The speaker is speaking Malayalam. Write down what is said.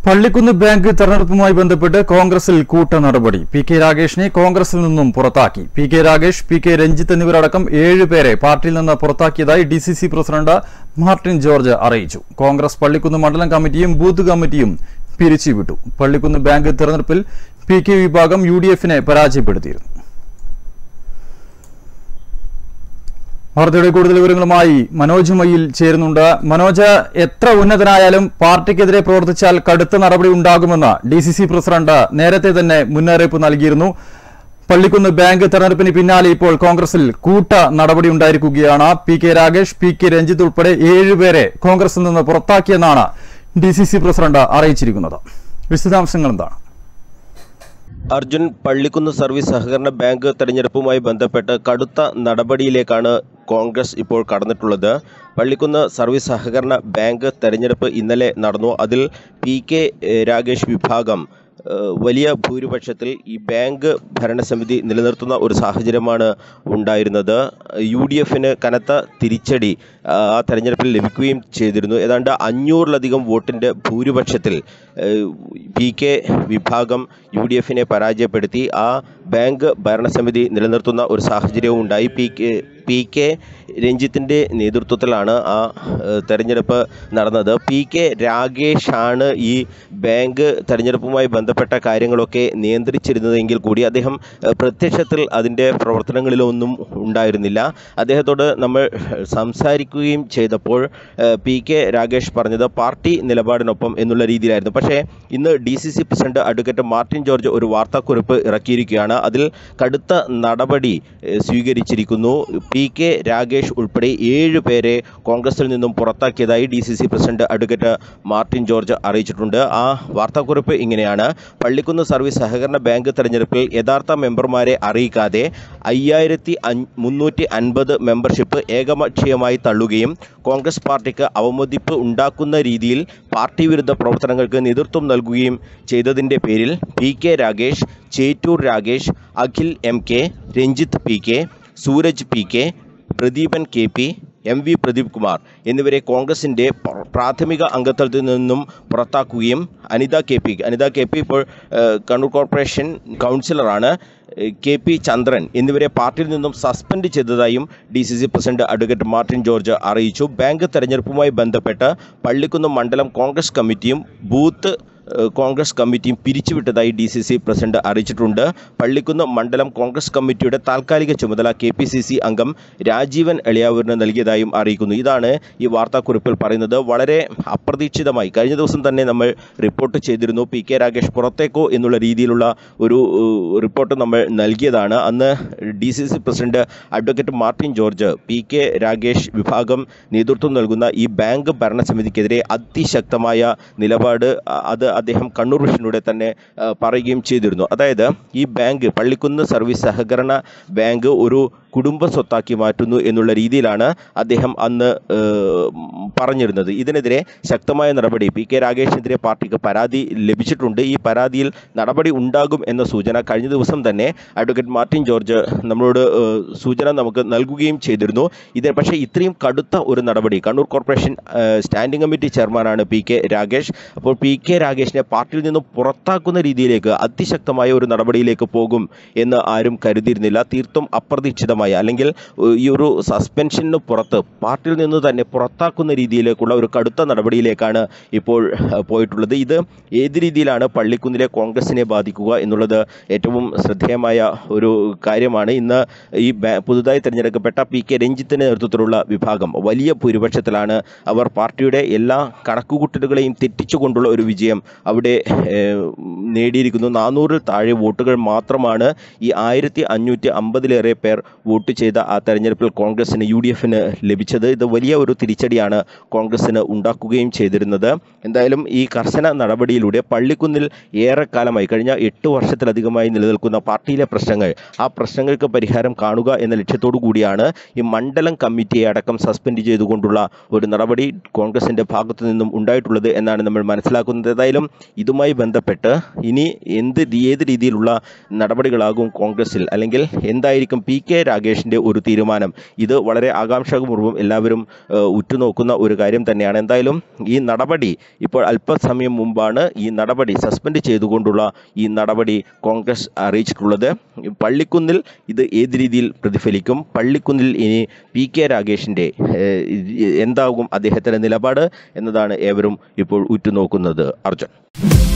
പള്ളിക്കുന്ന് ബാങ്ക് തെരഞ്ഞെടുപ്പുമായി ബന്ധപ്പെട്ട് കോൺഗ്രസിൽ കൂട്ട നടപടി പി കെ രാഗേഷിനെ കോൺഗ്രസിൽ നിന്നും പുറത്താക്കി P K Ragesh P K Ranjith എന്നിവരടക്കം ഏഴുപേരെ പാർട്ടിയിൽ നിന്ന് പുറത്താക്കിയതായി D C C president Martin George അറിയിച്ചു കോൺഗ്രസ് പള്ളിക്കുന്ന് മണ്ഡലം കമ്മിറ്റിയും ബൂത്ത് കമ്മിറ്റിയും പിരിച്ചുവിട്ടു പള്ളിക്കുന്ന് ബാങ്ക് തെരഞ്ഞെടുപ്പിൽ പി കെ വിഭാഗം യു ഡി എഫിനെ പരാജയപ്പെടുത്തിയിരുന്നു വാർത്തയുടെ കൂടുതൽ വിവരങ്ങളുമായി മനോജ് മയ്യിൽ ചേരുന്നുണ്ട് മനോജ് എത്ര ഉന്നതനായാലും പാർട്ടിക്കെതിരെ പ്രവർത്തിച്ചാൽ കടുത്ത നടപടി ഉണ്ടാകുമെന്ന് ഡി സി സി പ്രസിഡന്റ് നേരത്തെ തന്നെ മുന്നറിയിപ്പ് നൽകിയിരുന്നു പള്ളിക്കുന്ന് ബാങ്ക് തെരഞ്ഞെടുപ്പിന് പിന്നാലെ ഇപ്പോൾ കോൺഗ്രസിൽ കൂട്ട നടപടി ഉണ്ടായിരിക്കുകയാണ് P K Ragesh P K Ranjith ഉൾപ്പെടെ ഏഴുപേരെ കോൺഗ്രസിൽ നിന്ന് പുറത്താക്കിയെന്നാണ് ഡി സി സി പ്രസിഡന്റ് അറിയിച്ചിരിക്കുന്നത് വിശദാംശങ്ങൾ എന്താണ് അർജുൻ പള്ളിക്കുന്ന് സർവീസ് സഹകരണ ബാങ്ക് തെരഞ്ഞെടുപ്പുമായി ബന്ധപ്പെട്ട് കടുത്ത നടപടിയിലേക്കാണ് കോൺഗ്രസ് ഇപ്പോൾ കടന്നിട്ടുള്ളത് പള്ളിക്കുന്ന് സർവീസ് സഹകരണ ബാങ്ക് തെരഞ്ഞെടുപ്പ് ഇന്നലെ നടന്നു അതിൽ പി കെ ഏഹ്, രാഗേഷ് വിഭാഗം ഏഹ്, വലിയ ഭൂരിപക്ഷത്തിൽ ഈ ബാങ്ക് ഭരണസമിതി നിലനിർത്തുന്ന ഒരു സാഹചര്യമാണ് ഉണ്ടായിരുന്നത് യു ഡി എഫിന് കനത്ത തിരിച്ചടി ആ ആ തെരഞ്ഞെടുപ്പിൽ ലഭിക്കുകയും ചെയ്തിരുന്നു ഏതാണ്ട് അഞ്ഞൂറിലധികം വോട്ടിൻ്റെ ഭൂരിപക്ഷത്തിൽ ഏഹ്, പി കെ വിഭാഗം യു ഡി എഫിനെ പരാജയപ്പെടുത്തി ആ ബാങ്ക് ഭരണസമിതി നിലനിർത്തുന്ന ഒരു സാഹചര്യവും ഉണ്ടായി പി കെ പി കെ രഞ്ജിത്തിൻ്റെ നേതൃത്വത്തിലാണ് ആ ഏഹ്, തെരഞ്ഞെടുപ്പ് നടന്നത് പി കെ രാഗേഷാണ് ഈ ബാങ്ക് തെരഞ്ഞെടുപ്പുമായി ബന്ധപ്പെട്ട കാര്യങ്ങളൊക്കെ നിയന്ത്രിച്ചിരുന്നതെങ്കിൽ കൂടി അദ്ദേഹം ഏഹ്, പ്രത്യക്ഷത്തിൽ അതിൻ്റെ പ്രവർത്തനങ്ങളിലൊന്നും ഉണ്ടായിരുന്നില്ല അദ്ദേഹത്തോട് നമ്മൾ സംസാരിക്കുകയും ചെയ്തപ്പോൾ ഏഹ്, പി കെ രാഗേഷ് പറഞ്ഞത് പാർട്ടി നിലപാടിനൊപ്പം എന്നുള്ള രീതിയിലായിരുന്നു പക്ഷേ ഇന്ന് D C C president advocate Martin George ഒരു വാർത്താക്കുറിപ്പ് ഇറക്കിയിരിക്കുകയാണ് അതിൽ കടുത്ത നടപടി ഏഹ്, സ്വീകരിച്ചിരിക്കുന്നു പി കെ രാഗേഷ് ഉൾപ്പെടെ ഏഴ് പേരെ കോൺഗ്രസിൽ നിന്നും പുറത്താക്കിയതായി D C C president advocate Martin George അറിയിച്ചിട്ടുണ്ട് ആ വാർത്താക്കുറിപ്പ് ഇങ്ങനെയാണ് പള്ളിക്കുന്ന് സർവീസ് സഹകരണ ബാങ്ക് തെരഞ്ഞെടുപ്പിൽ യഥാർത്ഥ മെമ്പർമാരെ അറിയിക്കാതെ അയ്യായിരത്തി മുന്നൂറ്റി അൻപത് മെമ്പർഷിപ്പ് ഏകപക്ഷീയമായി തള്ളുകയും കോൺഗ്രസ് പാർട്ടിക്ക് അവമതിപ്പ് ഉണ്ടാക്കുന്ന രീതിയിൽ പാർട്ടി വിരുദ്ധ പ്രവർത്തനങ്ങൾക്ക് നേതൃത്വം നൽകുകയും ചെയ്തതിൻ്റെ പേരിൽ P K Ragesh Chettur Ragesh Akhil M K Ranjith P K Sooraj P K Pradeepan K P M V Pradeep Kumar എന്നിവരെ കോൺഗ്രസിൻ്റെ പ്ര- പ്രാഥമിക അംഗത്വത്തിൽ നിന്നും പുറത്താക്കുകയും Anitha K P Anitha K P ഇപ്പോൾ ഏഹ്, കണ്ണൂർ കോർപ്പറേഷൻ കൗൺസിലറാണ് ഏഹ്, കെ പി ചന്ദ്രൻ എന്നിവരെ പാർട്ടിയിൽ നിന്നും സസ്പെൻഡ് ചെയ്തതായും D C C president advocate Martin George അറിയിച്ചു ബാങ്ക് തെരഞ്ഞെടുപ്പുമായി ബന്ധപ്പെട്ട് പള്ളിക്കുന്ന് മണ്ഡലം കോൺഗ്രസ് കമ്മിറ്റിയും ബൂത്ത് ഏഹ് കോൺഗ്രസ് കമ്മിറ്റിയും പിരിച്ചുവിട്ടതായി ഡി സി സി പ്രസിഡന്റ് അറിയിച്ചിട്ടുണ്ട് പള്ളിക്കുന്ന് മണ്ഡലം കോൺഗ്രസ് കമ്മിറ്റിയുടെ താൽക്കാലിക ചുമതല കെ പി സി സി അംഗം രാജീവൻ എളിയാവൂരിന് നൽകിയതായും അറിയിക്കുന്നു ഇതാണ് ഈ വാർത്താക്കുറിപ്പിൽ പറയുന്നത് വളരെ അപ്രതീക്ഷിതമായി കഴിഞ്ഞ ദിവസം തന്നെ നമ്മൾ റിപ്പോർട്ട് ചെയ്തിരുന്നു പി കെ രാഗേഷ് പുറത്തേക്കോ എന്നുള്ള രീതിയിലുള്ള ഒരു ഏഹ്, റിപ്പോർട്ട് നമ്മൾ നൽകിയതാണ് അന്ന് D C C president advocate Martin George P K Ragesh വിഭാഗം നേതൃത്വം നൽകുന്ന ഈ ബാങ്ക് ഭരണസമിതിക്കെതിരെ അതിശക്തമായ നിലപാട് അ- അത് അദ്ദേഹം കണ്ണൂർ വിഷനിലൂടെ തന്നെ ആ, പറയുകയും ചെയ്തിരുന്നു അതായത് ഈ ബാങ്ക് പള്ളിക്കുന്ന് സർവീസ് സഹകരണ ബാങ്ക് ഒരു കുടുംബ സ്വത്താക്കി മാറ്റുന്നു എന്നുള്ള രീതിയിലാണ് അദ്ദേഹം അന്ന് ഏഹ്, പറഞ്ഞിരുന്നത് ഇതിനെതിരെ ശക്തമായ നടപടി പി കെ രാഗേഷിനെതിരെ പാർട്ടിക്ക് പരാതി ലഭിച്ചിട്ടുണ്ട് ഈ പരാതിയിൽ നടപടി ഉണ്ടാകും എന്ന സൂചന കഴിഞ്ഞ ദിവസം തന്നെ അഡ്വക്കേറ്റ് മാർട്ടിൻ ജോർജ് നമ്മളോട് ഏഹ്, സൂചന നമുക്ക് നൽകുകയും ചെയ്തിരുന്നു ഇത് പക്ഷേ ഇത്രയും കടുത്ത ഒരു നടപടി കണ്ണൂർ കോർപ്പറേഷൻ ഏഹ്, സ്റ്റാൻഡിംഗ് കമ്മിറ്റി ചെയർമാനാണ് പി കെ രാഗേഷ് അപ്പോൾ പി കെ രാഗേഷിനെ പാർട്ടിയിൽ നിന്നും പുറത്താക്കുന്ന രീതിയിലേക്ക് അതിശക്തമായ ഒരു നടപടിയിലേക്ക് പോകും എന്ന് ആരും കരുതിയിരുന്നില്ല തീർത്തും അപ്രതീക്ഷിതമായ അല്ലെങ്കിൽ ഏഹ്, ഈ ഒരു സസ്പെൻഷന് പുറത്ത് പാർട്ടിയിൽ നിന്ന് തന്നെ പുറത്താക്കുന്ന രീതിയിലേക്കുള്ള ഒരു കടുത്ത നടപടിയിലേക്കാണ് ഇപ്പോൾ ഏഹ്, പോയിട്ടുള്ളത് ഇത് ഏത് രീതിയിലാണ് പള്ളിക്കുന്നിലെ കോൺഗ്രസിനെ ബാധിക്കുക എന്നുള്ളത് ഏറ്റവും ശ്രദ്ധേയമായ ഒരു കാര്യമാണ് ഇന്ന് ഈ ബാ- പുതുതായി തിരഞ്ഞെടുക്കപ്പെട്ട പി കെ രഞ്ജിത്തിന്റെ നേതൃത്വത്തിലുള്ള വിഭാഗം വലിയ ഭൂരിപക്ഷത്തിലാണ് അവർ പാർട്ടിയുടെ എല്ലാ കണക്കുകൂട്ടലുകളെയും തെറ്റിച്ചുകൊണ്ടുള്ള ഒരു വിജയം അവിടെ ഏഹ്, നേടിയിരിക്കുന്നു നാനൂറിൽ താഴെ വോട്ടുകൾ മാത്രമാണ് ഈ ആയിരത്തി അഞ്ഞൂറ്റി അമ്പതിലേറെ പേർ വോട്ട് ചെയ്ത ആ തെരഞ്ഞെടുപ്പിൽ കോൺഗ്രസിന് യു ഡി എഫിന് ലഭിച്ചത് ഇത് വലിയ ഒരു തിരിച്ചടിയാണ് കോൺഗ്രസിന് ഉണ്ടാക്കുകയും ചെയ്തിരുന്നത് എന്തായാലും ഈ കർശന നടപടിയിലൂടെ പള്ളിക്കുന്നിൽ ഏറെക്കാലമായി കഴിഞ്ഞ എട്ട് വർഷത്തിലധികമായി നിലനിൽക്കുന്ന പാർട്ടിയിലെ പ്രശ്നങ്ങൾ ആ പ്രശ്നങ്ങൾക്ക് പരിഹാരം കാണുക എന്ന ലക്ഷ്യത്തോടു കൂടിയാണ് ഈ മണ്ഡലം കമ്മിറ്റിയെ അടക്കം സസ്പെൻഡ് ചെയ്തുകൊണ്ടുള്ള ഒരു നടപടി കോൺഗ്രസിന്റെ ഭാഗത്തു നിന്നും ഉണ്ടായിട്ടുള്ളത് എന്നാണ് നമ്മൾ മനസ്സിലാക്കുന്നത് ഏതായാലും ഇതുമായി ബന്ധപ്പെട്ട് ഇനി എന്ത് രീ- ഏത് രീതിയിലുള്ള നടപടികളാകും കോൺഗ്രസിൽ അല്ലെങ്കിൽ എന്തായിരിക്കും പി കെ രാഗേഷിൻ്റെ ഒരു തീരുമാനം ഇത് വളരെ ആകാംക്ഷാപൂർവ്വം എല്ലാവരും ഏഹ്, ഉറ്റുനോക്കുന്ന ഒരു കാര്യം തന്നെയാണ് എന്തായാലും ഈ നടപടി ഇപ്പോൾ അല്പസമയം മുമ്പാണ് ഈ നടപടി സസ്പെൻഡ് ചെയ്തുകൊണ്ടുള്ള ഈ നടപടി കോൺഗ്രസ് അറിയിച്ചിട്ടുള്ളത് പള്ളിക്കുന്നിൽ ഇത് ഏത് രീതിയിൽ പ്രതിഫലിക്കും പള്ളിക്കുന്നിൽ ഇനി പി കെ രാഗേഷിൻ്റെ ഏഹ്, എന്താകും അദ്ദേഹത്തിൻ്റെ നിലപാട് എന്നതാണ് ഏവരും ഇപ്പോൾ ഉറ്റുനോക്കുന്നത് അർജുൻ